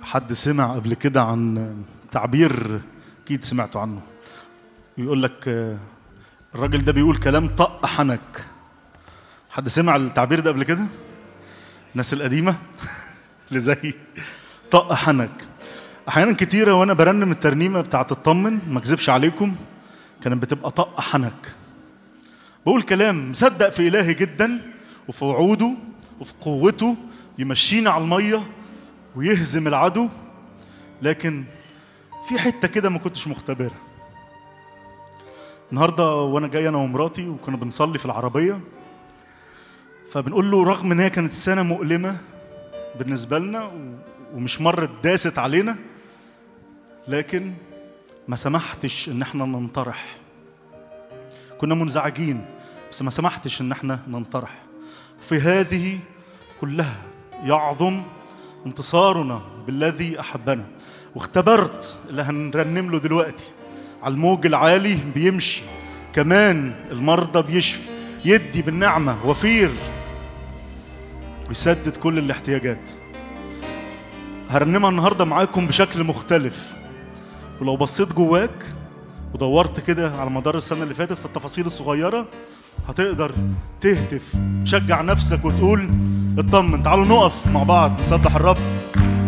حد سمع قبل كده عن تعبير اكيد سمعتوا عنه يقول لك آه، الراجل ده بيقول كلام طق حنك حد سمع التعبير ده قبل كده الناس القديمه اللي زي طق حنك احيانا كتيره وانا برنم الترنيمه بتاعت اطمن ما اكذبش عليكم كانت بتبقى طق حنك بقول كلام مصدق في الهي جدا وفي وعوده وفي قوته يمشينا على الميه ويهزم العدو لكن في حته كده ما كنتش مختبرها النهارده وانا جاي انا ومراتي وكنا بنصلي في العربيه فبنقول له رغم ان هي كانت سنه مؤلمه بالنسبه لنا و- ومش مرت داست علينا لكن ما سمحتش ان احنا ننطرح كنا منزعجين بس ما سمحتش ان احنا ننطرح في هذه كلها يعظم انتصارنا بالذي احبنا واختبرت اللي هنرنم له دلوقتي على الموج العالي بيمشي كمان المرضى بيشفي يدي بالنعمه وفير ويسدد كل الاحتياجات هرنمها النهارده معاكم بشكل مختلف ولو بصيت جواك ودورت كده على مدار السنه اللي فاتت في التفاصيل الصغيره هتقدر تهتف تشجع نفسك وتقول اطمن تعالوا نقف مع بعض نسبح الرب